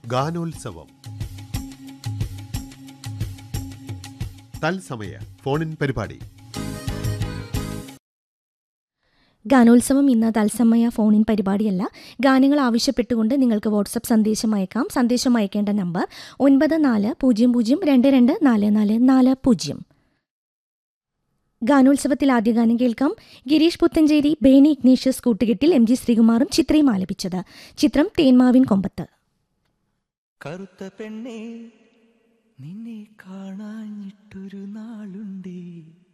ഗാനോത്സവം തത്സമയ ഫോണിൻ പരിപാടി ഗാനോത്സവം ഇന്ന് തത്സമയ ഫോണിൻ പരിപാടിയല്ല ഗാനങ്ങൾ ആവശ്യപ്പെട്ടുകൊണ്ട് നിങ്ങൾക്ക് വാട്സപ്പ് സന്ദേശം അയക്കാം സന്ദേശം അയക്കേണ്ട നമ്പർ ഒൻപത് നാല് പൂജ്യം പൂജ്യം രണ്ട് രണ്ട് നാല് നാല് നാല് പൂജ്യം ഗാനോത്സവത്തിൽ ആദ്യ ഗാനം കേൾക്കാം ഗിരീഷ് പുത്തഞ്ചേരി ബേണി ഇഗ്നേഷ്യസ് കൂട്ടുകെട്ടിൽ എം ജി ശ്രീകുമാറും ചിത്രയും ആലപിച്ചത് ചിത്രം തേന്മാവിൻ കൊമ്പത്ത് കറുത്ത പെണ്ണേ നിന്നെ കാണാഞ്ഞിട്ടൊരു നാളുണ്ടേ